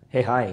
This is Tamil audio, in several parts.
ஹே ஹாய்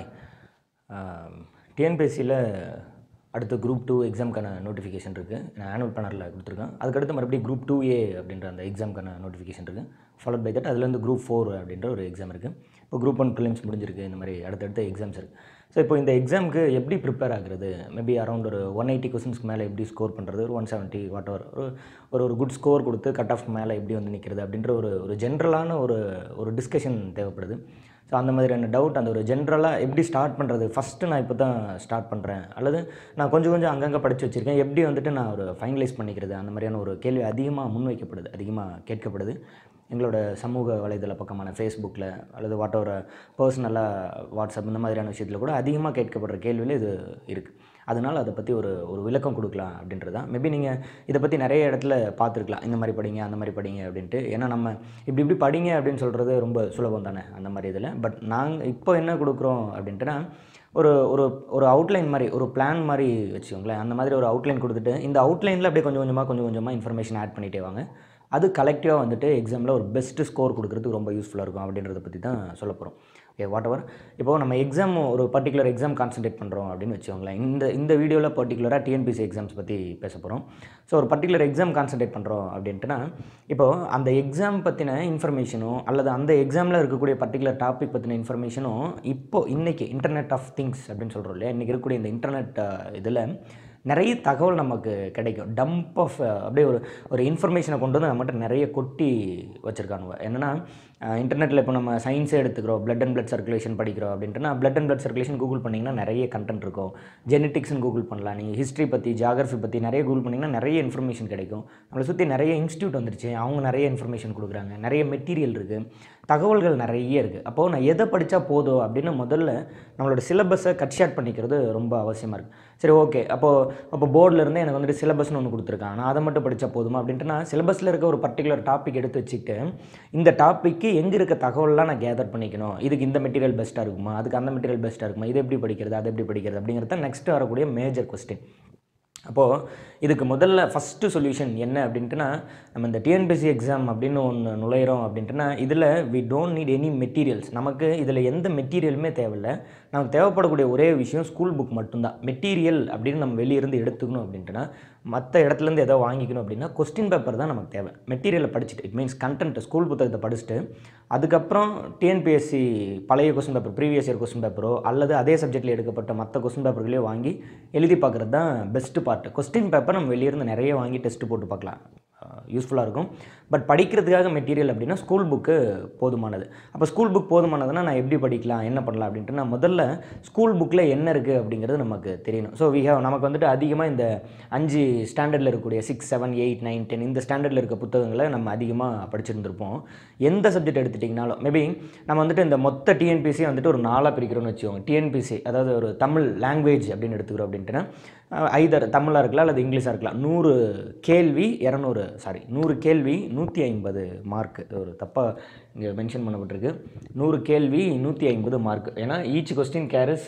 டிஎன்பிஎஸ்சியில் அடுத்து குரூப் டூ எக்ஸாம்க்கான நோட்டிஃபிகேஷன் இருக்குது நான் ஆனுவல் பேனரில் கொடுத்துருக்கேன் அதுக்கடுத்து மறுபடியும் குரூப் டூ ஏ அப்படின்ற அந்த எக்ஸாம்க்கான நோட்டிஃபிகேஷன் இருக்குது ஃபாலோட் பை தட் அதுலேருந்து குரூப் ஃபோர் அப்படின்ற ஒரு எக்ஸாம் இருக்குது இப்போ குரூப் ஒன் ப்ரிலிம்ஸ் முடிஞ்சிருக்கு இந்த மாதிரி அடுத்தடுத்த எக்ஸாம்ஸ் இருக்குது ஸோ இப்போ இந்த எக்ஸாமுக்கு எப்படி ப்ரிப்பேர் ஆகுறது மேபி அரௌண்ட் ஒரு ஒன் எயிட்டி கொஸ்டின்ஸ்க்கு மேலே எப்படி ஸ்கோர் பண்ணுறது ஒரு ஒன் செவன்ட்டி வாட் ஒரு ஒரு ஒரு குட் ஸ்கோர் கொடுத்து கட் ஆஃப் மேலே எப்படி வந்து நிற்கிறது அப்படின்ற ஒரு ஒரு ஜென்ரலான ஒரு ஒரு டிஸ்கஷன் தேவைப்படுது ஸோ அந்த மாதிரியான டவுட் அந்த ஒரு ஜென்ரலாக எப்படி ஸ்டார்ட் பண்ணுறது ஃபஸ்ட்டு நான் இப்போ தான் ஸ்டார்ட் பண்ணுறேன் அல்லது நான் கொஞ்சம் கொஞ்சம் அங்கங்கே படித்து வச்சுருக்கேன் எப்படி வந்துட்டு நான் ஒரு ஃபைனலைஸ் பண்ணிக்கிறது அந்த மாதிரியான ஒரு கேள்வி அதிகமாக முன்வைக்கப்படுது அதிகமாக கேட்கப்படுது எங்களோட சமூக வலைதள பக்கமான ஃபேஸ்புக்கில் அல்லது வாட் ஒரு பர்சனலாக வாட்ஸ்அப் இந்த மாதிரியான விஷயத்தில் கூட அதிகமாக கேட்கப்படுற கேள்வியில் இது இருக்குது அதனால் அதை பற்றி ஒரு ஒரு விளக்கம் கொடுக்கலாம் அப்படின்றது தான் மேபி நீங்கள் இதை பற்றி நிறைய இடத்துல பார்த்துருக்கலாம் இந்த மாதிரி படிங்க அந்த மாதிரி படிங்க அப்படின்ட்டு ஏன்னா நம்ம இப்படி இப்படி படிங்க அப்படின்னு சொல்கிறது ரொம்ப சுலபம் தானே அந்த மாதிரி இதில் பட் நாங்கள் இப்போ என்ன கொடுக்குறோம் அப்படின்ட்டுனா ஒரு ஒரு ஒரு அவுட்லைன் மாதிரி ஒரு பிளான் மாதிரி வச்சுக்கோங்களேன் அந்த மாதிரி ஒரு அவுட்லைன் கொடுத்துட்டு இந்த அவுட்லைனில் அப்படியே கொஞ்சம் கொஞ்சமாக கொஞ்சம் கொஞ்சமாக இன்ஃபர்மேஷன் ஆட் பண்ணிகிட்டே வாங்க அது கலெக்டிவாக வந்துட்டு எக்ஸாமில் ஒரு பெஸ்ட்டு ஸ்கோர் கொடுக்குறதுக்கு ரொம்ப யூஸ்ஃபுல்லாக இருக்கும் அப்படின்றத பற்றி தான் சொல்ல போகிறோம் ஓகே வாட் எவர் இப்போது நம்ம எக்ஸாம் ஒரு பர்டிகுலர் எக்ஸாம் கான்சன்ட்ரேட் பண்ணுறோம் அப்படின்னு வச்சுக்கோங்களேன் இந்த இந்த வீடியோவில் பர்டிகுலராக டிஎன்பிசி எக்ஸாம்ஸ் பற்றி பேச போகிறோம் ஸோ ஒரு பர்டிகுலர் எக்ஸாம் கான்சன்ட்ரேட் பண்ணுறோம் அப்படின்ட்டுனா இப்போது அந்த எக்ஸாம் பற்றின இன்ஃபர்மேஷனும் அல்லது அந்த எக்ஸாமில் இருக்கக்கூடிய பர்டிகுலர் டாபிக் பற்றின இன்ஃபர்மேஷனும் இப்போது இன்றைக்கி இன்டர்நெட் ஆஃப் திங்ஸ் அப்படின்னு சொல்கிறோம் இல்லையா இன்றைக்கி இருக்கக்கூடிய இந்த இன்டர்நெட் இதில் நிறைய தகவல் நமக்கு கிடைக்கும் டம்ப் ஆஃப் அப்படியே ஒரு ஒரு இன்ஃபர்மேஷனை கொண்டு வந்து நம்மகிட்ட நிறைய கொட்டி வச்சுருக்கானுங்க என்னென்னா இன்டர்நெட்டில் இப்போ நம்ம சயின்ஸே எடுத்துக்கிறோம் பிளட் அண்ட் பிளட் சர்க்குலேஷன் படிக்கிறோம் அப்படின்ட்டுனா blood and blood circulation Google பண்ணிங்கன்னா நிறைய கண்டென்ட் இருக்கும் ஜெனட்டிக்ஸ்னு கூகுள் பண்ணலாம் நீங்கள் ஹிஸ்ட்ரி பற்றி ஜாகிரஃபி பற்றி நிறைய கூகுள் பண்ணிங்கன்னா நிறைய இன்ஃபர்மேஷன் கிடைக்கும் நம்மளை சுற்றி நிறைய இன்ஸ்டியூட் வந்துருச்சு அவங்க நிறைய இன்ஃபர்மேஷன் கொடுக்குறாங்க நிறைய மெட்டீரியல் இருக்குது தகவல்கள் நிறைய இருக்குது அப்போது நான் எதை படித்தா போதும் அப்படின்னு முதல்ல நம்மளோட சிலபஸை கட் ஷார்ட் பண்ணிக்கிறது ரொம்ப அவசியமாக இருக்குது சரி ஓகே அப்போது அப்போ போர்டில் இருந்து எனக்கு வந்துட்டு சிலபஸ்னு ஒன்று கொடுத்துருக்காங்க நான் அதை மட்டும் படித்தா போதுமா அப்படின்ட்டு நான் சிலபஸில் இருக்க ஒரு பர்டிகுலர் டாபிக் எடுத்து வச்சுக்கிட்டு இந்த டாப்பிக்கு எங்கே இருக்க தகவல்லாம் நான் கேதர் பண்ணிக்கணும் இதுக்கு இந்த மெட்டீரியல் பெஸ்ட்டாக இருக்குமா அதுக்கு அந்த மெட்டீரியல் பெஸ்ட்டாக இருக்குமா இது எப்படி படிக்கிறது அது எப்படி படிக்கிறது அப்படிங்கிறது தான் நெக்ஸ்ட் வரக்கூடிய மேஜர் கொஸ்டின் அப்போது இதுக்கு முதல்ல ஃபஸ்ட்டு சொல்யூஷன் என்ன அப்படின்ட்டுனா நம்ம இந்த டிஎன்பிஎஸ்சி எக்ஸாம் அப்படின்னு ஒன்று நுழையிறோம் அப்படின்ட்டுனா இதில் we don't need any materials நமக்கு இதில் எந்த மெட்டீரியலுமே தேவையில்லை நமக்கு தேவைப்படக்கூடிய ஒரே விஷயம் ஸ்கூல் புக் மட்டும்தான் மெட்டீரியல் அப்படின்னு நம்ம வெளியிருந்து எடுத்துக்கணும் அப்படின்ட்டுனா மற்ற இடத்துலேருந்து எதோ வாங்கிக்கணும் அப்படின்னா கொஸ்டின் பேப்பர் தான் நமக்கு தேவை மெட்டீரியலை படிச்சுட்டு இட் மீன்ஸ் கண்டென்ட் ஸ்கூல் புத்தகத்தை படிச்சுட்டு அதுக்கப்புறம் டிஎன்பிஎஸ்சி பழைய question paper previous year question பேப்பரோ அல்லது அதே சப்ஜெக்ட்டில் எடுக்கப்பட்ட மற்ற கொஸ்டின் பேப்பர்களையோ வாங்கி எழுதி பார்க்குறது தான் பெஸ்ட்டு பார்ட் கொஸ்டின் பேப்பர் நம்ம வெளியிருந்து நிறைய வாங்கி டெஸ்ட்டு போட்டு பார்க்கலாம் யூஸ்ஃபுல்லாக இருக்கும் பட் படிக்கிறதுக்காக மெட்டீரியல் அப்படின்னா ஸ்கூல் புக்கு போதுமானது அப்போ ஸ்கூல் புக் போதுமானதுன்னா நான் எப்படி படிக்கலாம் என்ன பண்ணலாம் அப்படின்ட்டு நான் முதல்ல ஸ்கூல் புக்கில் என்ன இருக்குது அப்படிங்கிறது நமக்கு தெரியணும் ஸோ வி ஹேவ் நமக்கு வந்துட்டு அதிகமாக இந்த அஞ்சு ஸ்டாண்டர்டில் இருக்கக்கூடிய six seven eight nine ten இந்த ஸ்டாண்டர்டில் இருக்க புத்தகங்களை நம்ம அதிகமாக படிச்சிருந்துருப்போம் எந்த சப்ஜெக்ட் எடுத்துட்டிங்கனாலும் மேபி நம்ம வந்துட்டு இந்த மொத்த டிஎன்பிசி வந்துட்டு ஒரு நாளாக பிரிக்கிறோம்னு வச்சுக்கோங்க டிஎன்பிசி அதாவது ஒரு தமிழ் லாங்குவேஜ் அப்படின்னு எடுத்துக்கிறோம் அப்படின்ட்டுனா ஐதர் தமிழாக இருக்கலாம் அல்லது இங்கிலீஷாக இருக்கலாம் நூறு கேள்வி இரநூறு சாரி நூறு கேள்வி நூற்றி ஐம்பது மார்க் ஒரு தப்பாக இங்கே மென்ஷன் பண்ணப்பட்டிருக்கு நூறு கேள்வி நூற்றி ஐம்பது மார்க் ஏன்னா each question carries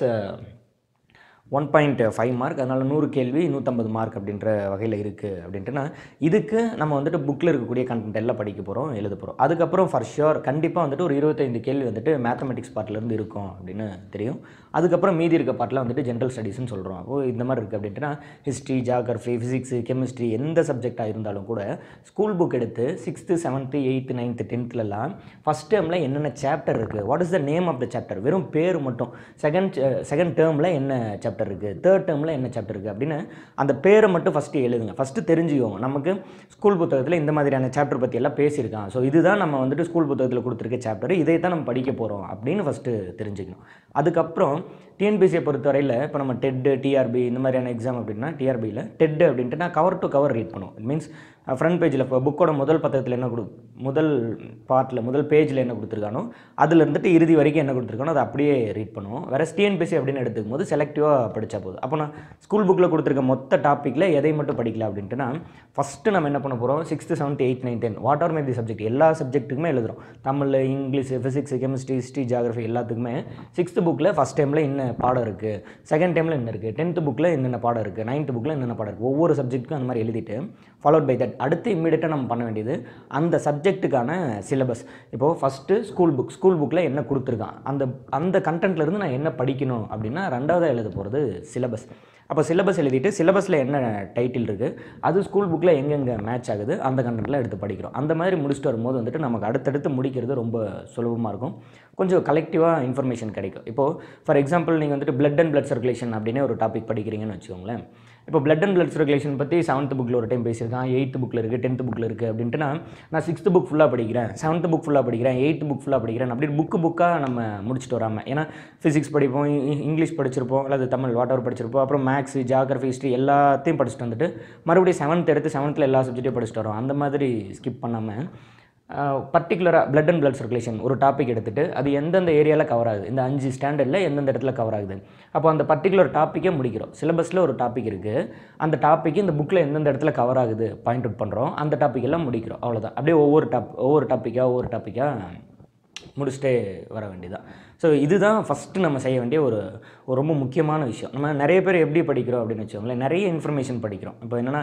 one point five mark அதனால் நூறு கேள்வி நூற்றம்பது மார்க் அப்படின்ற வகையில் இருக்குது அப்படின்ட்டுனா இதுக்கு நம்ம வந்துட்டு புக்கில் இருக்கக்கூடிய கண்டென்ட் எல்லாம் படிக்க போகிறோம் எழுத போகிறோம் அதுக்கப்புறம் ஃபார் ஷுர் கண்டிப்பாக வந்துட்டு ஒரு இருபத்தைந்து கேள்வி வந்துட்டு மேத்தமெட்டிக்ஸ் பார்ட்லேருந்து இருக்கும் அப்படின்னு தெரியும் அதுக்கப்புறம் மீதி இருக்க பார்ட்டில் வந்துட்டு ஜென்ரல் ஸ்டடீஸ்னு சொல்கிறோம் அப்போ இந்த மாதிரி இருக்குது அப்படின்ட்டுனா ஹிஸ்ட்ரி ஜாகிரஃபி ஃபிசிக்ஸு கெமிஸ்ட்ரி எந்த சப்ஜெக்டாக இருந்தாலும் கூட ஸ்கூல் புக் எடுத்து சிக்ஸ்த்து செவன்த்து எயித்து நைன்த்து டென்த்லலாம் ஃபஸ்ட் டேர்மில் என்னென்ன சாப்டர் இருக்குது what is the name of the chapter வெறும் பேர் மட்டும் செகண்ட் செகண்ட் டேர்மில் என்ன சாப்டர் இருக்குது தேர்ட் டேர்மில் என்ன சாப்டர் இருக்குது அப்படின்னு அந்த பேரை மட்டும் ஃபஸ்ட்டு எழுதுங்க ஃபஸ்ட்டு தெரிஞ்சுக்கோங்க நமக்கு ஸ்கூல் புத்தகத்தில் இந்த மாதிரியான சாப்டர் பற்றி எல்லாம் பேசியிருக்கான் ஸோ இதுதான் நம்ம வந்துட்டு ஸ்கூல் புத்தகத்தில் கொடுத்துருக்க சாப்டர் இதை தான் நம்ம படிக்க போகிறோம் அப்படின்னு ஃபஸ்ட்டு தெரிஞ்சுக்கணும் அதுக்கப்புறம் டிஎன்பிசியை பொறுத்தவரையில் இப்போ நம்ம டெட்டு டிஆர்பி இந்த மாதிரியான எக்ஸாம் அப்படின்னா டிஆர்பியில் டெட்டு அப்படின்ட்டு நான் கவர் டு கவர் ரீட் பண்ணுவோம் இட் மீன்ஸ் ஃப்ரண்ட் பேஜில் இப்போ புக்கோட முதல் பக்கத்தில் என்ன கொடு முதல் பார்ட்டில் முதல் பேஜில் என்ன கொடுத்துருக்கானோ அதில் இருந்துட்டு இறுதி வரைக்கும் என்ன கொடுத்துருக்கானோ அதை அப்படியே ரீட் பண்ணுவோம் வேறு டிஎன்பிசி அப்படின்னு எடுத்துக்கும் போது செலக்டிவாக படித்தா போதும் அப்போ நான் ஸ்கூல் புக்கில் கொடுத்துருக்க மொத்த டாப்பிக்கில் எதை மட்டும் படிக்கலாம் அப்படின்ட்டுனா ஃபஸ்ட்டு நம்ம என்ன பண்ண போகிறோம் sixth seventh eight nine ten what are may the subject எல்லா சப்ஜெக்ட்டுக்குமே எழுதுறோம் Tamil English physics chemistry history geography எல்லாத்துக்குமே சிக்ஸ்த்து புக்கில் ஃபஸ்ட் டைமில் என்ன பாடம் இருக்குது செகண்ட் டைமில் என்ன இருக்குது டென்த்து புக்கில் என்னென்ன பாடம் இருக்குது நைன்த்து புக்கில் என்னென்ன பாடம் இருக்குது ஒவ்வொரு சப்ஜெக்ட்டுக்கும் அந்த மாதிரி எழுதிட்டு ஃபாலோட் பை தட் அடுத்து இம்மிடியட்டாக நம்ம பண்ண வேண்டியது அந்த சப்ஜெக்ட்டுக்கான சிலபஸ் இப்போது ஃபஸ்ட்டு ஸ்கூல் புக் ஸ்கூல் புக்கில் என்ன கொடுத்துருக்கான் அந்த அந்த கண்டென்ட்லேருந்து நான் என்ன படிக்கணும் அப்படின்னா ரெண்டாவதாக எழுத போகிறது சிலபஸ் அப்போ சிலபஸ் எழுதிட்டு சிலபஸில் என்ன டைட்டில் இருக்குது அது ஸ்கூல் புக்கில் எங்கெங்கே மேட்ச் ஆகுது அந்த கண்டென்ட்லாம் எடுத்து படிக்கிறோம் அந்த மாதிரி முடிச்சுட்டு வரும்போது வந்துட்டு நமக்கு அடுத்தடுத்து முடிக்கிறது ரொம்ப சுலபமாக இருக்கும் கொஞ்சம் கலெக்டிவாக இன்ஃபர்மேஷன் கிடைக்கும் இப்போது ஃபார் எக்ஸாம்பிள் நீங்கள் வந்துட்டு பிளட் அண்ட் பிளட் சர்க்குலேஷன் அப்படின்னு ஒரு டாபிக் படிக்கிறீங்கன்னு வச்சுக்கோங்களேன் இப்போ பிளட் அண்ட் பிளட் சர்க்குலேஷன் பற்றி செவன்த் புக்கில் ஒரு டைம் பேசியிருக்கான் எயித்து புக்கில் இருக்குது டென்த் புக்கில் இருக்குது அப்படின்ட்டு நான் நான் சிக்ஸ்த்து புக் ஃபுல்லாக படிக்கிறேன் செவன்த் புக் ஃபுல்லாக படிக்கிறேன் எயித்து புக் ஃபுல்லாக படிக்கிறேன் அப்படின்னு புக்கு புக்காக நம்ம முடிச்சுட்டு வராமல் ஏன்னா ஃபிசிக்ஸ் படிப்போம் இ- இங்கிலீஷ் படிச்சிருப்போம் அல்லது தமிழ் வாட் எவர் படிச்சிருப்போம் அப்புறம் மேக்ஸ் ஜியாகிரஃபி ஹிஸ்ட்ரி எல்லாத்தையும் படிச்சுட்டு வந்துட்டு மறுபடியும் செவன்த் எடுத்து செவன்த்தில் எல்லா சப்ஜெக்ட்டையும் படிச்சுட்டு வரோம் அந்த மாதிரி ஸ்கிப் பண்ணாமல் பர்டிகுலராக பிளட் அண்ட் பிளட் சர்க்குலேஷன் ஒரு டாபிக் எடுத்துகிட்டு அது எந்தெந்த ஏரியாவில் கவர் ஆகுது இந்த அஞ்சு ஸ்டாண்டர்டில் எந்தெந்த இடத்துல கவர் ஆகுது அப்போ அந்த பர்டிகுலர் டாப்பிக்கே முடிக்கிறோம் சிலபஸில் ஒரு டாபிக் இருக்குது அந்த டாபிக் இந்த புக்கில் எந்தெந்த இடத்துல கவர் ஆகுது பாயிண்ட் அவுட் பண்ணுறோம் அந்த டாபிக் எல்லாம் முடிக்கிறோம் அவ்வளோதான் அப்படியே ஒவ்வொரு டாப் ஒவ்வொரு டாப்பிக்காக ஒவ்வொரு டாப்பிக்காக முடிச்சுட்டே வர வேண்டியதான் ஸோ இதுதான் ஃபஸ்ட்டு நம்ம செய்ய வேண்டிய ஒரு ஒரு ரொம்ப முக்கியமான விஷயம் நம்ம நிறைய பேர் எப்படி படிக்கிறோம் அப்படின்னு வச்சுக்கோங்களேன் நிறைய இன்ஃபர்மேஷன் படிக்கிறோம் இப்போ என்னென்னா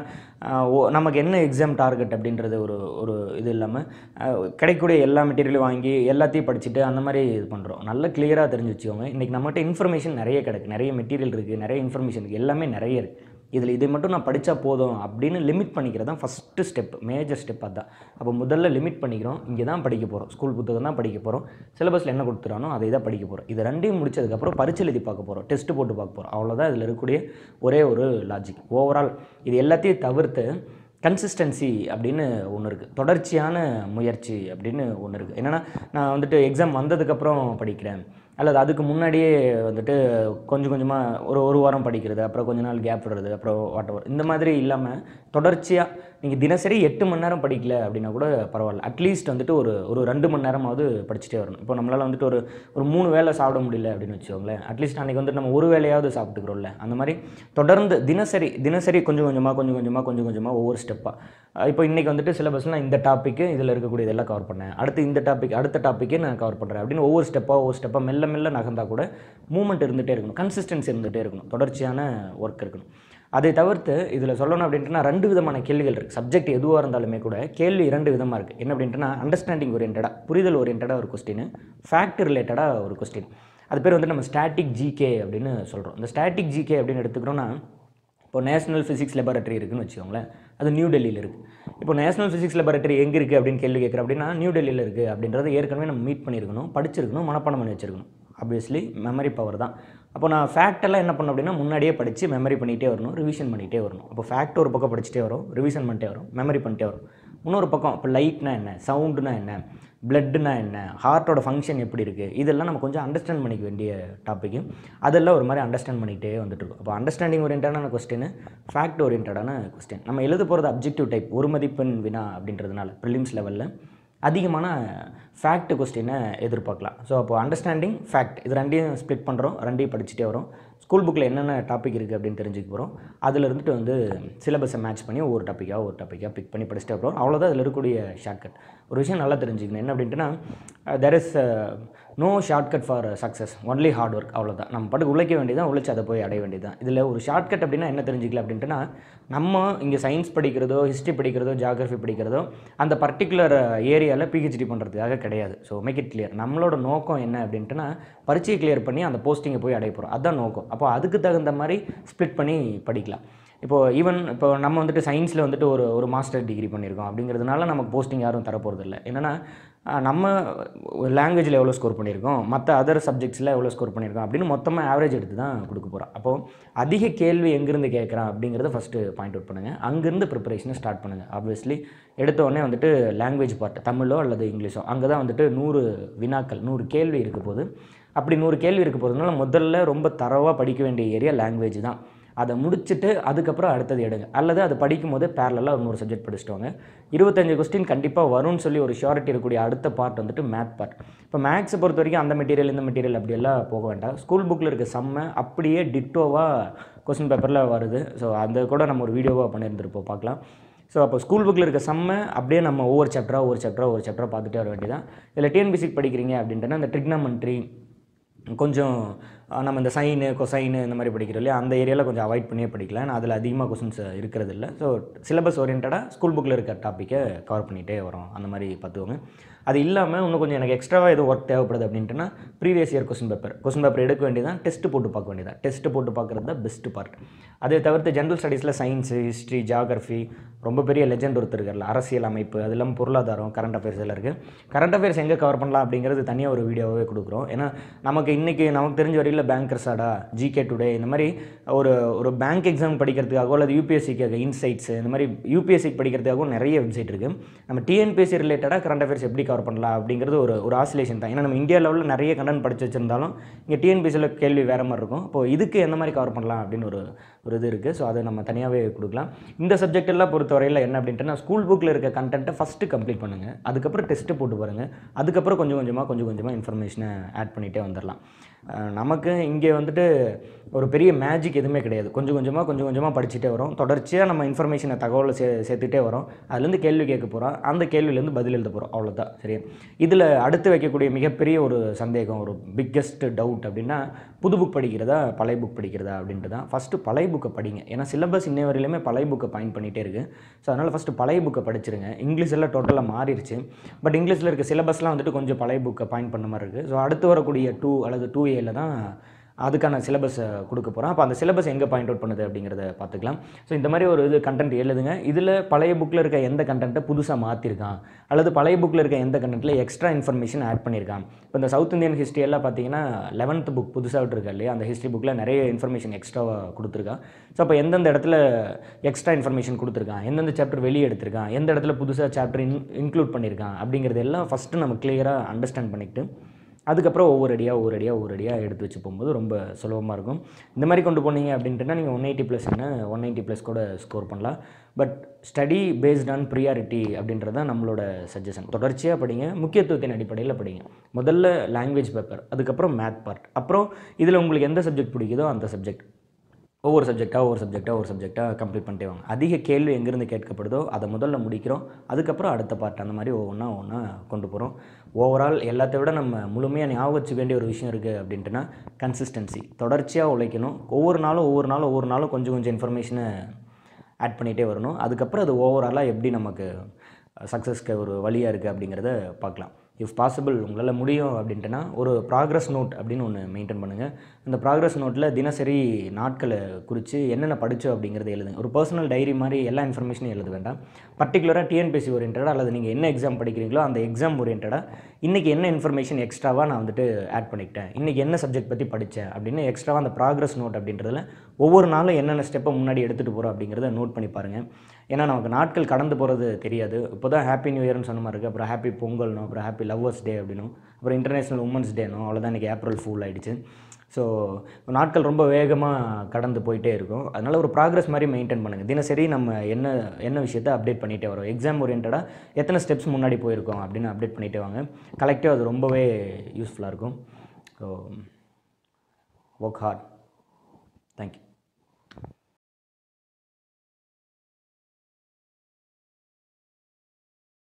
நமக்கு என்ன எக்ஸாம் டார்கெட் அப்படின்றது ஒரு ஒரு இது இல்லாமல் கிடைக்கக்கூடிய எல்லா மெட்டீரியலும் வாங்கி எல்லாத்தையும் படிச்சுட்டு அந்த மாதிரி இது பண்ணுறோம் நல்ல கிளியராக தெரிஞ்சு வச்சுக்கோங்க இன்றைக்கி நம்மகிட்ட இன்ஃபர்மேஷன் நிறைய கிடக்கு நிறைய மெட்டீரியல் இருக்குது நிறைய இன்ஃபர்மேஷன் இருக்குது எல்லாமே நிறைய இருக்குது இதில் இதை மட்டும் நான் படித்தா போதும் அப்படின்னு லிமிட் பண்ணிக்கிறது தான் ஃபஸ்ட்டு ஸ்டெப் மேஜர் ஸ்டெப் அதான் அப்போ முதல்ல லிமிட் பண்ணிக்கிறோம் இங்கே தான் படிக்க போகிறோம் ஸ்கூல் புத்தகம் தான் படிக்க போகிறோம் சிலபஸில் என்ன கொடுத்துறானோ அதை தான் படிக்க போகிறோம் இது ரெண்டையும் முடிச்சதுக்கப்புறம் பரிட்சை எழுதி பார்க்க போகிறோம் டெஸ்ட் போட்டு பார்க்க போகிறோம் அவ்வளோதான் இதில் இருக்கக்கூடிய ஒரே ஒரு லாஜிக் ஓவரால் இது எல்லாத்தையும் தவிர்த்து கன்சிஸ்டன்சி அப்படின்னு ஒன்று இருக்குது தொடர்ச்சியான முயற்சி அப்படின்னு ஒன்று இருக்குது என்னென்னா நான் வந்துட்டு எக்ஸாம் வந்ததுக்கப்புறம் படிக்கிறேன் அல்லது அதுக்கு முன்னாடியே வந்துட்டு கொஞ்சம் கொஞ்சமாக ஒரு ஒரு வாரம் படிக்கிறது அப்புறம் கொஞ்ச நாள் கேப் விடுறது அப்புறம் வாட் இந்த மாதிரி இல்லாமல் தொடர்ச்சியாக நீங்கள் தினசரி எட்டு மணி நேரம் படிக்கல அப்படின்னா கூட பரவாயில்ல அட்லீஸ்ட் வந்துட்டு ஒரு ஒரு ரெண்டு மணி நேரமாவது படிச்சுட்டே வரணும் இப்போ நம்மளால் வந்துட்டு ஒரு ஒரு மூணு வேளை சாப்பிட முடியல அப்படின்னு வச்சுக்கோங்களேன் அட்லீஸ்ட் அன்றைக்கி வந்துட்டு நம்ம ஒரு வேளையாவது சாப்பிட்டுக்கிறோம்ல அந்த மாதிரி தொடர்ந்து தினசரி தினசரி கொஞ்சம் கொஞ்சமாக கொஞ்சம் கொஞ்சமாக கொஞ்சம் கொஞ்சமாக ஒவ்வொரு ஸ்டெப்பாக இப்போ இன்றைக்கி வந்துட்டு சிலபஸ்லாம் இந்த டாப்பிக்கு இதில் இருக்கக்கூடிய இதெல்லாம் கவர் பண்ணேன் அடுத்து இந்த டாபிக் அடுத்த டாப்பிக்கே நான் கவர் பண்ணுறேன் அப்படின்னு ஒவ்வொரு ஸ்டெப்பாக ஒவ்வொரு ஸ்டெப்பாக மெல்ல மெல்ல நகர்ந்தா கூட மூவ்மெண்ட் இருந்துகிட்டே இருக்கணும் கன்சிஸ்டன்சி இருந்துகிட்டே இருக்கணும் தொடர்ச்சியான ஒர்க் இருக்கணும் அதை தவிர்த்து இதில் சொல்லணும் அப்படின்ட்டுனா ரெண்டு விதமான கேள்விகள் இருக்குது சப்ஜெக்ட் எதுவாக இருந்தாலுமே கூட கேள்வி இரண்டு விதமாக இருக்குது என்ன அப்படின்ட்டுனா அண்டர்ஸ்டாண்டிங் ஓரியன்டாக புரிதல் ஓரியன்டாக ஒரு கொஸ்டின் ஃபேக்ட் ரிலேட்டடாக ஒரு கொஸ்டின் அது பேர் வந்து நம்ம ஸ்டாட்டிக் ஜிகே அப்படின்னு சொல்கிறோம் இந்த ஸ்டாட்டிக் ஜிகே அப்படின்னு எடுத்துக்கிறோன்னா இப்போ நேஷனல் ஃபிசிக்ஸ் லெபார்ட்டரி இருக்குன்னு வச்சுக்கோங்களேன் அது நியூ டெல்லியில் இருக்குது இப்போ நேஷனல் ஃபிசிக்ஸ் லெபார்ட்டரி எங்கே இருக்குது அப்படின்னு கேள்வி கேட்குறேன் அப்படின்னா நியூ டெல்லியில் இருக்குது அப்படின்றத ஏற்கனவே நம்ம மீட் பண்ணியிருக்கணும் படிச்சிருக்கணும் மனப்பாடம் பண்ணி வச்சிருக்கணும் ஆப்வியஸ்லி மெமரி பவர் தான் அப்போ நான் fact எல்லாம் என்ன பண்ணணும் அப்படின்னா முன்னாடியே படித்து மெமரி பண்ணிகிட்டே வரணும் ரிவிஷன் பண்ணிகிட்டே வரணும் அப்போ ஃபேக்ட் ஒரு பக்கம் படிச்சுட்டே வரும் ரிவிஷன் பண்ணிட்டே வரும் மெமரி பண்ணிட்டே வரும் இன்னொரு பக்கம் இப்போ லைட்னா என்ன சவுண்டுனா என்ன பிளட்னா என்ன ஹார்ட்டோட ஃபங்க்ஷன் எப்படி இருக்குது இதெல்லாம் நம்ம கொஞ்சம் அண்டர்ஸ்டாண்ட் பண்ணிக்க வேண்டிய டாப்பிக்கு அதெல்லாம் ஒரு மாதிரி அண்டர்ஸ்டாண்ட் பண்ணிக்கிட்டே வந்துட்டு இருக்கும் அப்போ அண்டர்ஸ்டாண்டிங் ஓரியன்டான கொஸ்டின் ஃபேக்ட் ஓரியன்டான கொஸ்டின் நம்ம எழுத போகிறது அப்ஜெக்டிவ் டைப் ஒரு மதிப்பெண் வினா அப்படின்றதுனால ப்ரிலிம்ஸ் லெவலில் அதிகமான ஃபேக்ட் கொஸ்டினை எதிர்பார்க்கலாம் ஸோ அப்போ அண்டர்ஸ்டாண்டிங் ஃபேக்ட் இது ரெண்டையும் ஸ்ப்ளிட் பண்ணுறோம் ரெண்டையும் படிச்சுட்டே வரோம் ஸ்கூல் புக்கில் என்னென்ன டாபிக் இருக்குது அப்படின்னு தெரிஞ்சுக்க போகிறோம் அதில் இருந்துட்டு வந்து சிலபஸை மேட்ச் பண்ணி ஒவ்வொரு டாப்பிக்காக ஒரு டாப்பிக்காக பிக் பண்ணி படிச்சுட்டே போகிறோம் அவ்வளோதான் அதில் இருக்கக்கூடிய ஷார்ட்கட் ஒரு விஷயம் நல்லா தெரிஞ்சுக்கணும் என்ன அப்படின்ட்டுனா there is no shortcut for success only hard work அவ்வளோதான் நம்ம பாட்டுக்கு உழைக்க வேண்டியதான் உழைச்சி அதை போய் அடைய வேண்டியதான் இதில் ஒரு ஷார்ட்கட் அப்படின்னா என்ன தெரிஞ்சுக்கல அப்படின்ட்டுனா நம்ம இங்கே சயின்ஸ் படிக்கிறதோ ஹிஸ்ட்ரி படிக்கிறதோ ஜியாகிரஃபி படிக்கிறதோ அந்த பர்டிகுலர் ஏரியாவில் பிஹெச்டி பண்ணுறதுக்காக கிடையாது ஸோ மேக் இட் கிளியர் நம்மளோட நோக்கம் என்ன அப்படின்ட்டுனா பரீட்சையை கிளியர் பண்ணி அந்த போஸ்டிங்கை போய் அடைய போகிறோம் அதுதான் நோக்கம் அப்போ அதுக்கு தகுந்த மாதிரி ஸ்ப்ளிட் பண்ணி படிக்கலாம் இப்போது ஈவன் இப்போ நம்ம வந்துட்டு சயின்ஸில் வந்துட்டு ஒரு ஒரு மாஸ்டர் டிகிரி பண்ணியிருக்கோம் அப்படிங்கிறதுனால நமக்கு போஸ்டிங் யாரும் தரப்போகிறது இல்லை என்னென்னா அஹ், நம்ம லாங்குவேஜில் எவ்வளோ ஸ்கோர் பண்ணியிருக்கோம் மற்ற அதர் சப்ஜெக்ட்ஸில் எவ்வளோ ஸ்கோர் பண்ணியிருக்கோம் அப்படின்னு மொத்தமாக ஆவரேஜ் எடுத்து தான் கொடுக்க போகிறோம் அப்போது அதிக கேள்வி எங்கேருந்து கேட்குறான் அப்படிங்கிறத ஃபஸ்ட்டு பாயிண்ட் அவுட் பண்ணுங்கள் அங்கேருந்து ப்ரிப்பரேஷனை ஸ்டார்ட் பண்ணுங்கள் ஆப்வியஸ்லி எடுத்த உடனே வந்துட்டு லாங்குவேஜ் பார்ட் தமிழோ அல்லது இங்கிலீஷோ அங்கே தான் வந்துட்டு நூறு வினாக்கள் நூறு கேள்வி இருக்க போது அப்படி நூறு கேள்வி இருக்க போகிறதுனால முதல்ல ரொம்ப தரவாக படிக்க வேண்டிய ஏரியா லாங்குவேஜ் தான் அதை முடிச்சுட்டு அதுக்கப்புறம் அடுத்தது எடுங்க அல்லது அது படிக்கும் போது பேரலாக ஒரு நூறு சப்ஜெக்ட் படிச்சுட்டு வாங்க இருபத்தஞ்சு கொஸ்டின் கண்டிப்பாக வரும்னு சொல்லி ஒரு ஷியாரிட்டி இருக்கக்கூடிய அடுத்த பார்ட் வந்துட்டு மேத் பார்ட் இப்போ மேக்ஸை பொறுத்த வரைக்கும் அந்த மெட்டீரியல் இந்த மெட்டீரியல் அப்படியெல்லாம் போக வேண்டாம் ஸ்கூல் புக்கில் இருக்க செம்ம அப்படியே டிட்டோவாக கொஸ்டின் பேப்பரில் வருது ஸோ அந்த கூட நம்ம ஒரு வீடியோவாக பண்ணியிருந்திருப்போம் பார்க்கலாம் ஸோ அப்போ ஸ்கூல் புக்கில் இருக்க செம்ம அப்படியே நம்ம ஒவ்வொரு சாப்டராக ஒவ்வொரு சாப்டராக ஒவ்வொரு சாப்டராக பார்த்துட்டே வர வேண்டியதான் இதில் டிஎன்பிசிக்கு படிக்கிறீங்க அப்படின்ட்டுனா அந்த ட்ரிக்னாமெண்ட்ரி கொஞ்சம் அஹ் நம்ம இந்த சைனு கொசைனு இந்த மாதிரி படிக்கிறோம் இல்லையா அந்த ஏரியாவில் கொஞ்சம் அவாய்ட் பண்ணியே படிக்கலாம் ஏன்னா அதில் அதிகமாக கொஸ்டின்ஸ் இருக்கிறது இல்லை ஸோ சிலபஸ் ஓரியன்டாக ஸ்கூல் புக்கில் இருக்க டாப்பிக்கை கவர் பண்ணிகிட்டே வரோம் அந்த மாதிரி பார்த்துக்கோங்க அது இல்லாமல் இன்னும் கொஞ்சம் எனக்கு எக்ஸ்ட்ராவாக எதுவும் ஒர்க் தேவைப்படுது அப்படின்ட்டுனா previous year question paper question paper எடுக்க வேண்டியதான் டெஸ்ட் போட்டு பார்க்க வேண்டியதான் டெஸ்ட் போட்டு பார்க்குறது தான் பெஸ்ட் பார்ட் அதை தவிர்த்து ஜென்ரல் ஸ்டடீஸில் சயின்ஸு ஹிஸ்ட்ரி ஜியாகிரஃபி ரொம்ப பெரிய லெஜெண்ட் ஒருத்தர் இருக்கார்ல அரசியல் அமைப்பு அது இல்லாமல் பொருளாதாரம் கரண்ட் அஃபேர்ஸ் எல்லாம் இருக்குது கரண்ட் அஃபேர்ஸ் எங்கே கவர் பண்ணலாம் அப்படிங்கிறது தனியாக ஒரு வீடியோவே கொடுக்குறோம் ஏன்னா நமக்கு இன்றைக்கி நமக்கு தெரிஞ்ச வரையில் பேங்கர்ஸாடா ஜிகே டுடே இந்த மாதிரி ஒரு ஒரு பேங்க் எக்ஸாம் படிக்கிறதுக்காகவோ அல்லது யூபிஎஸ்சிக்காக இன்சைட்ஸ் இந்த மாதிரி யூபிஎஸ்சி படிக்கிறதுக்காகவும் நிறைய வெப்சைட் இருக்குது நம்ம டிஎன்பிஎஸ்சி ரிலேட்டடாக கரண்ட் அஃபேர்ஸ் எப்படி கவர் பண்ணலாம் அப்படிங்கிறது ஒரு ஒரு ஆசிலேஷன் தான் ஏன்னா நம்ம இந்தியா லெவலில் நிறைய கண்டென்ட் படிச்சு வச்சிருந்தாலும் இங்கே டிஎன்பிஎஸ்சியில் கேள்வி வேறு மாதிரி இருக்கும் இப்போ இதுக்கு எந்த மாதிரி கவர் பண்ணலாம் அப்படின்னு ஒரு ஒரு இது இருக்குது ஸோ அதை நம்ம தனியாகவே கொடுக்கலாம் இந்த சப்ஜெக்ட் எல்லாம் பொறுத்தவரையில் என்ன அப்படின்ட்டுனா ஸ்கூல் புக்கில் இருக்க கண்டென்ட்டை ஃபஸ்ட்டு கம்ப்ளீட் பண்ணுங்கள் அதுக்கப்புறம் டெஸ்ட்டு போட்டு பாருங்கள் அதுக்கப்புறம் கொஞ்சம் கொஞ்சமாக கொஞ்சம் கொஞ்சமாக இன்ஃபர்மேஷனை ஆட் பண்ணிகிட்டே வந்துடலாம் அஹ் நமக்கு இங்கே வந்துட்டு ஒரு பெரிய மேஜிக் எதுவுமே கிடையாது கொஞ்சம் கொஞ்சமாக கொஞ்சம் கொஞ்சமாக படிச்சுட்டே வரோம் தொடர்ச்சியாக நம்ம இன்ஃபர்மேஷனை தகவலை சே சேர்த்துட்டே வரோம் அதுலேருந்து கேள்வி கேட்க போகிறோம் அந்த கேள்வியிலேருந்து பதில் எழுத போகிறோம் அவ்வளோதான் சரியா இதில் அடுத்து வைக்கக்கூடிய மிகப்பெரிய ஒரு சந்தேகம் ஒரு பிக்கெஸ்ட் டவுட் அப்படின்னா புது புக் படிக்கிறதா பழைய புக் படிக்கிறதா அப்படின்ட்டு தான் ஃபஸ்ட்டு பழைய புக்கை படிங்க ஏன்னா சிலபஸ் இன்னை வரையிலுமே பழைய புக்கை பாயிண்ட் பண்ணிகிட்டே இருக்குது ஸோ அதனால் ஃபஸ்ட்டு பழைய புக்கை படிச்சிருங்க இங்கிலீஷ் எல்லாம் டோட்டலாக மாறிடுச்சு பட் இங்கிலீஷில் இருக்க சிலபஸ்லாம் வந்துட்டு கொஞ்சம் பழைய புக்கை பாயிண்ட் பண்ண மாதிரி இருக்குது ஸோ அடுத்து வரக்கூடிய டூ அல்லது டூ ஏல தான் அதுக்கான சிலபஸை கொடுக்க போகிறோம் அப்போ அந்த சிலபஸ் எங்கே பாயிண்ட் அவுட் பண்ணுது அப்படிங்கிறத பார்த்துக்கலாம் ஸோ இந்த மாதிரி ஒரு இது கண்டென்ட் எழுதுங்க இதில் பழைய புக்கில் இருக்க எந்த கண்டென்ட்டை புதுசாக மாற்றிருக்கான் அல்லது பழைய புக்கில் இருக்க எந்த கண்டென்ட்டில் எக்ஸ்ட்ரா இன்ஃபர்மேஷன் ஆட் பண்ணியிருக்கான் இப்போ இந்த சவுத் இந்தியன் ஹிஸ்ட்ரி எல்லாம் பார்த்தீங்கன்னா லெவன்த் புக் புதுசாக விட்டுருக்கா இல்லையா அந்த ஹிஸ்ட்ரி புக்கில் நிறைய இன்ஃபர்மேஷன் எக்ஸ்ட்ராவாக கொடுத்துருக்கான் ஸோ அப்போ எந்தெந்த இடத்துல எக்ஸ்ட்ரா இன்ஃபர்மேஷன் கொடுத்துருக்கான் எந்தெந்த சாப்டர் வெளியே எடுத்திருக்கான் எந்த இடத்துல புதுசாக சாப்டர் இன் இன்க்ளூட் பண்ணியிருக்கான் அப்படிங்கிறது எல்லாம் ஃபஸ்ட்டு நம்ம கிளியராக அண்டர்ஸ்டாண்ட் பண்ணிக்கிட்டு அதுக்கப்புறம் ஒவ்வொரு அடியாக ஒவ்வொரு அடியாக ஒவ்வொரு அடியாக எடுத்து வச்சு போகும்போது ரொம்ப சுலபமாக இருக்கும் இந்த மாதிரி கொண்டு போனீங்க அப்படின்ட்டுனா நீங்கள் ஒன் எயிட்டி ப்ளஸ் என்ன ஒன் நைன்ட்டி ப்ளஸ் கூட ஸ்கோர் பண்ணலாம் but study based on priority அப்படின்றது தான் நம்மளோட சஜஷன் தொடர்ச்சியாக படிங்க முக்கியத்துவத்தின் அடிப்படையில் படிங்க முதல்ல லாங்குவேஜ் பேப்பர் அதுக்கப்புறம் மேத் பார்ட் அப்புறம் இதில் உங்களுக்கு எந்த சப்ஜெக்ட் பிடிக்குதோ அந்த சப்ஜெக்ட் ஒவ்வொரு சப்ஜெக்டாக ஒவ்வொரு சப்ஜெக்டாக ஒவ்வொரு சப்ஜெக்டாக கம்ப்ளீட் பண்ணிட்டே வாங்க அதிக கேள்வி எங்கேருந்து கேட்கப்படுதோ அதை முதல்ல முடிக்கிறோம் அதுக்கப்புறம் அடுத்த பார்ட் அந்த மாதிரி ஒவ்வொன்றா ஒன்றா கொண்டு போகிறோம் ஓவரால் எல்லாத்தை விட நம்ம முழுமையாக ஞாபகம் வச்சுக்க வேண்டிய ஒரு விஷயம் இருக்குது அப்படின்ட்டுனா கன்சிஸ்டன்சி தொடர்ச்சியாக உழைக்கணும் ஒவ்வொரு நாளும் ஒவ்வொரு நாளும் ஒவ்வொரு நாளும் கொஞ்சம் கொஞ்சம் இன்ஃபர்மேஷனை ஆட் பண்ணிகிட்டே வரணும் அதுக்கப்புறம் அது ஓவராலாக எப்படி நமக்கு சக்ஸஸ்க்கு ஒரு வழியாக இருக்குது அப்படிங்கிறத பார்க்கலாம் இஃப் பாசிபிள் உங்களால் முடியும் அப்படின்ட்டுனா ஒரு ப்ராக்ரஸ் நோட் அப்படின்னு ஒன்று மெயின்டைன் பண்ணுங்கள் அந்த ப்ராக்ரஸ் நோட்டில் தினசரி நாட்களை குறித்து என்னென்ன படித்தோம் அப்படிங்கிறத எழுதுங்க ஒரு பர்சனல் டைரி மாதிரி எல்லா இன்ஃபர்மேஷனும் எழுத வேண்டாம் பர்டிகுலராக டிஎன்பிஎஸ்சி ஓரியன்டாக அல்லது நீங்கள் என்ன எக்ஸாம் படிக்கிறீங்களோ அந்த எக்ஸாம் ஓரியன்டாக இன்றைக்கி என்ன இன்ஃபர்மேஷன் எக்ஸ்ட்ராவாக நான் வந்துட்டு ஆட் பண்ணிக்கிட்டேன் இன்றைக்கி என்ன சப்ஜெக்ட் பற்றி படித்தேன் அப்படின்னு எக்ஸ்ட்ராவாக அந்த ப்ராக்ரஸ் நோட் அப்படின்றதுல ஒவ்வொரு நாளும் என்னென்ன ஸ்டெப்பை முன்னாடி எடுத்துகிட்டு போகிறோம் அப்படிங்கிறத நோட் பண்ணி பாருங்கள் ஏன்னா நமக்கு நாட்கள் கடந்து போகிறது தெரியாது இப்போ தான் ஹாப்பி நியூ இயர்னு சொன்ன மாதிரி இருக்குது அப்புறம் ஹாப்பி பொங்கல்னும் அப்புறம் ஹாப்பி லவ்வர்ஸ் டே அப்படின்னும் அப்புறம் இன்டர்நேஷ்னல் உமன்ஸ் டேனும் அவ்வளோதான் இன்றைக்கி ஏப்ரல் ஃபுல் ஆகிடுச்சு ஸோ நாட்கள் ரொம்ப வேகமாக கடந்து போயிட்டே இருக்கும் அதனால் ஒரு ப்ராக்ரஸ் மாதிரி மெயின்டைன் பண்ணுங்கள் தினசரி நம்ம என்ன என்ன விஷயத்தை அப்டேட் பண்ணிகிட்டே வரோம் எக்ஸாம் ஓரியன்டாக எத்தனை ஸ்டெப்ஸ் முன்னாடி போயிருக்கோம் அப்படின்னு அப்டேட் பண்ணிகிட்டே வாங்க கலெக்டிவ் அது ரொம்பவே யூஸ்ஃபுல்லாக இருக்கும் ஸோ ஒர்க் ஹார்ட் தேங்க்யூ